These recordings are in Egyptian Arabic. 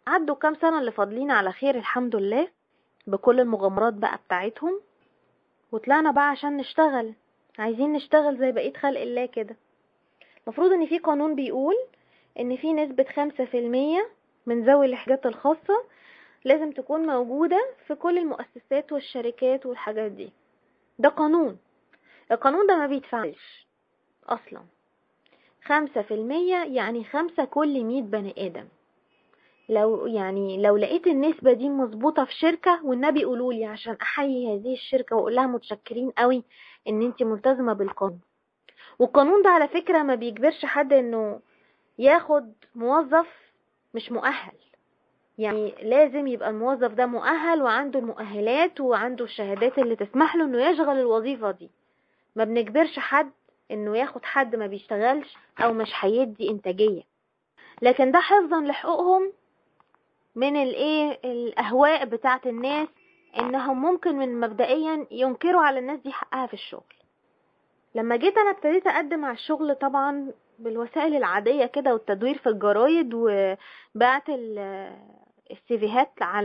عدوا كام سنة اللي فاضلين على خير الحمد لله بكل المغامرات بقى بتاعتهم وطلعنا بقى عشان نشتغل عايزين نشتغل زي بقية خلق الله كده المفروض ان في قانون بيقول ان في نسبة خمسة في المية من ذوي الاحتياجات الخاصة لازم تكون موجودة في كل المؤسسات والشركات والحاجات دي ده قانون القانون ده ما بيتفعلش اصلا خمسة في المية يعني خمسة كل مية بني ادم لو يعني لو لقيت النسبة دي مظبوطة في شركة والنبي قولولي عشان احيي هذه الشركة واقول لها متشكرين قوي ان انت ملتزمة بالقانون والقانون ده على فكرة ما بيجبرش حد انه ياخد موظف مش مؤهل يعني لازم يبقى الموظف ده مؤهل وعنده المؤهلات وعنده الشهادات اللي تسمح له انه يشغل الوظيفة دي ما بنجبرش حد انه ياخد حد ما بيشتغلش او مش هيدي انتاجية لكن ده حفظا لحقوقهم من الايه الاهواء بتاعت الناس انهم ممكن من مبدئيا ينكروا على الناس دي حقها في الشغل لما جيت انا ابتديت اقدم على الشغل طبعا بالوسائل العادية كده والتدوير في الجرايد وبعت السيفيهات على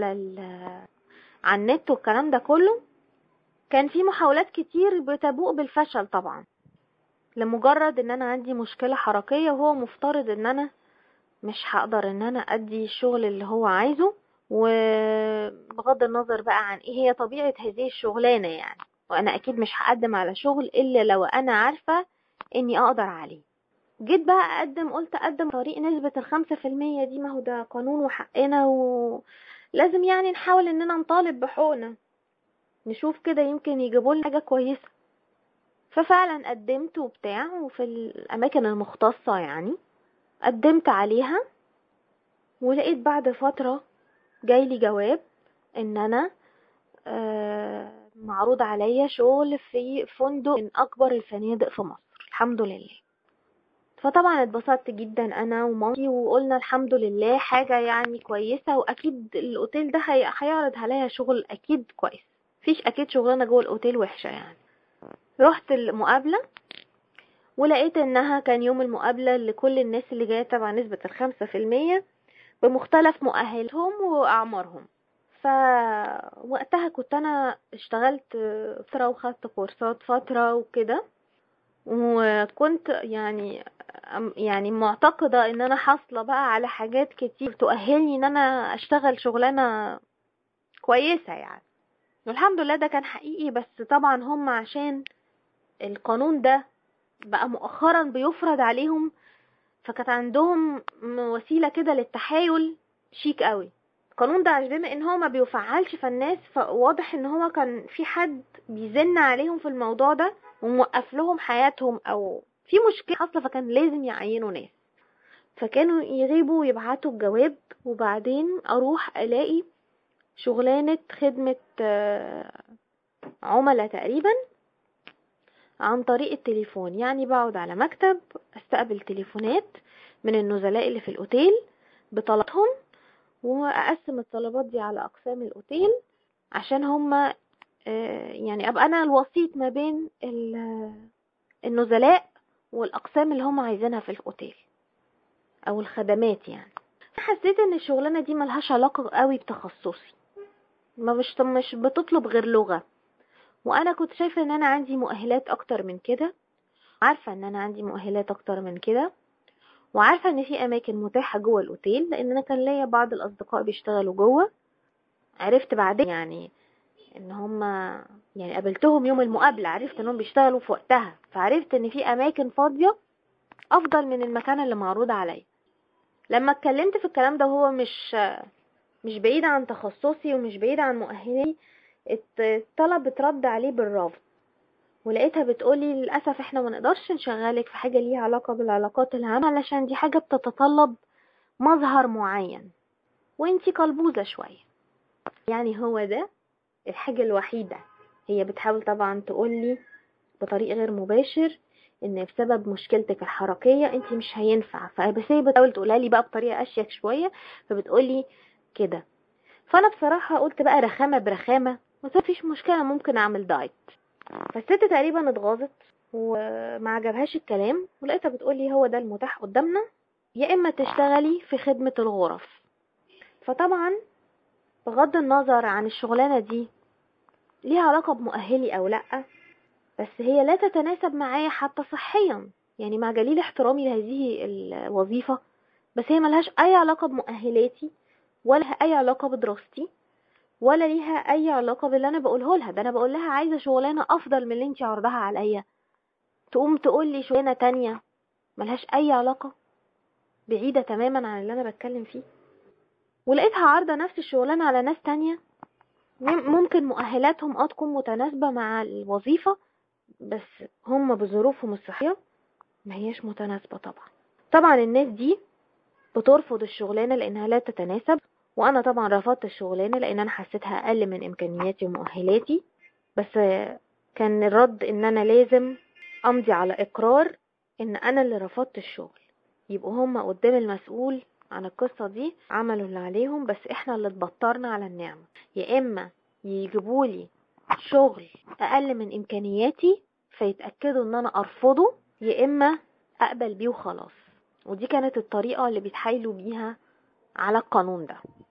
على النت والكلام ده كله كان في محاولات كتير بتبوء بالفشل طبعا لمجرد ان انا عندي مشكلة حركية وهو مفترض ان انا مش هقدر ان انا ادي الشغل اللي هو عايزه وبغض النظر بقى عن ايه هي طبيعة هذه الشغلانة يعني وانا اكيد مش هقدم على شغل الا لو انا عارفة اني اقدر عليه جيت بقى اقدم قلت اقدم طريق نسبة الخمسة في المية دي ما هو ده قانون وحقنا ولازم يعني نحاول اننا نطالب بحقوقنا نشوف كده يمكن يجيبوا لنا حاجة كويسة ففعلا قدمت وبتاع وفي الاماكن المختصة يعني قدمت عليها ولقيت بعد فترة جايلي جواب ان انا آه معروض عليا شغل في فندق من اكبر الفنادق في مصر الحمد لله فطبعا اتبسطت جدا انا ومامتي وقلنا الحمد لله حاجة يعني كويسة واكيد الاوتيل ده هيعرض عليا شغل اكيد كويس فيش اكيد شغلانة جوه الاوتيل وحشة يعني رحت المقابلة ولقيت انها كان يوم المقابلة لكل الناس اللي جاية تبع نسبة الخمسة في المية بمختلف مؤهلهم واعمارهم فوقتها كنت انا اشتغلت فترة وخدت كورسات فترة وكده وكنت يعني يعني معتقدة ان انا حاصلة بقى على حاجات كتير تؤهلني ان انا اشتغل شغلانة كويسة يعني والحمد لله ده كان حقيقي بس طبعا هم عشان القانون ده بقى مؤخرا بيفرض عليهم فكانت عندهم وسيلة كده للتحايل شيك قوي القانون ده بما ان هو ما بيفعلش فالناس فواضح ان هو كان في حد بيزن عليهم في الموضوع ده وموقف لهم حياتهم او في مشكلة حاصلة فكان لازم يعينوا ناس فكانوا يغيبوا ويبعتوا الجواب وبعدين اروح الاقي شغلانة خدمة عملاء تقريبا عن طريق التليفون يعني بقعد على مكتب استقبل تليفونات من النزلاء اللي في الاوتيل بطلباتهم واقسم الطلبات دي على اقسام الاوتيل عشان هما يعني ابقى انا الوسيط ما بين النزلاء والاقسام اللي هم عايزينها في الاوتيل او الخدمات يعني حسيت ان الشغلانه دي ملهاش علاقه قوي بتخصصي ما مش مش بتطلب غير لغه وانا كنت شايفه ان انا عندي مؤهلات اكتر من كده عارفه ان انا عندي مؤهلات اكتر من كده وعارفه ان في اماكن متاحه جوه الاوتيل لان انا كان ليا بعض الاصدقاء بيشتغلوا جوه عرفت بعدين يعني ان هم يعني قابلتهم يوم المقابله عرفت انهم بيشتغلوا في وقتها فعرفت ان في اماكن فاضيه افضل من المكان اللي معروض عليا لما اتكلمت في الكلام ده وهو مش مش بعيد عن تخصصي ومش بعيد عن مؤهلي الطلب اترد عليه بالرفض ولقيتها بتقولي للأسف احنا ما نقدرش نشغلك في حاجة ليها علاقة بالعلاقات العامة علشان دي حاجة بتتطلب مظهر معين وانتي قلبوزة شوية يعني هو ده الحاجة الوحيدة هي بتحاول طبعا تقولي بطريق غير مباشر ان بسبب مشكلتك الحركية انت مش هينفع فبس هي بتحاول تقولها لي بقى بطريقة اشيك شوية فبتقولي كده فانا بصراحة قلت بقى رخامة برخامة بس مفيش مشكلة ممكن اعمل دايت فالست تقريبا اتغاظت وما عجبهاش الكلام ولقيتها بتقولي هو ده المتاح قدامنا يا اما تشتغلي في خدمة الغرف فطبعا بغض النظر عن الشغلانة دي ليها علاقة بمؤهلي او لأ بس هي لا تتناسب معايا حتى صحيا يعني مع جليل احترامي لهذه الوظيفة بس هي ملهاش اي علاقة بمؤهلاتي ولا لها اي علاقة بدراستي ولا ليها اي علاقة باللي انا بقوله لها ده انا بقول لها عايزة شغلانة افضل من اللي انت عرضها عليا تقوم تقول لي شغلانة تانية ملهاش اي علاقة بعيدة تماما عن اللي انا بتكلم فيه ولقيتها عارضة نفس الشغلانة على ناس تانية ممكن مؤهلاتهم اه تكون متناسبة مع الوظيفة بس هم بظروفهم الصحية ما هياش متناسبة طبعا طبعا الناس دي بترفض الشغلانة لانها لا تتناسب وانا طبعا رفضت الشغلانة لان انا حسيتها اقل من امكانياتي ومؤهلاتي بس كان الرد ان انا لازم امضي على اقرار ان انا اللي رفضت الشغل يبقوا هم قدام المسؤول عن القصة دي عملوا اللي عليهم بس احنا اللي اتبطرنا على النعمة يا اما يجيبولي شغل اقل من امكانياتي فيتأكدوا ان انا ارفضه يا اما اقبل بيه وخلاص ودي كانت الطريقة اللي بيتحايلوا بيها على القانون ده